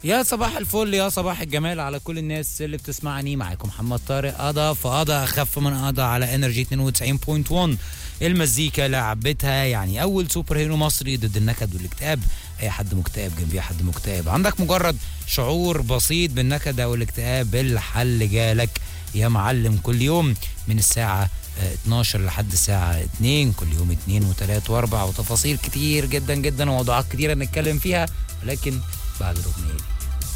يا صباح الفل يا صباح الجمال على كل الناس اللي بتسمعني معاكم محمد طارق قضى فقضى اخف من قضى على انرجي 92.1 المزيكا لعبتها يعني اول سوبر هيرو مصري ضد النكد والاكتئاب اي حد مكتئب جنبيه حد مكتئب عندك مجرد شعور بسيط بالنكد او الاكتئاب الحل جالك يا معلم كل يوم من الساعه آه، 12 لحد الساعة 2 كل يوم 2 و3 و4 وتفاصيل كتير جدا جدا وموضوعات كتيرة نتكلم فيها ولكن بعد الأغنية دي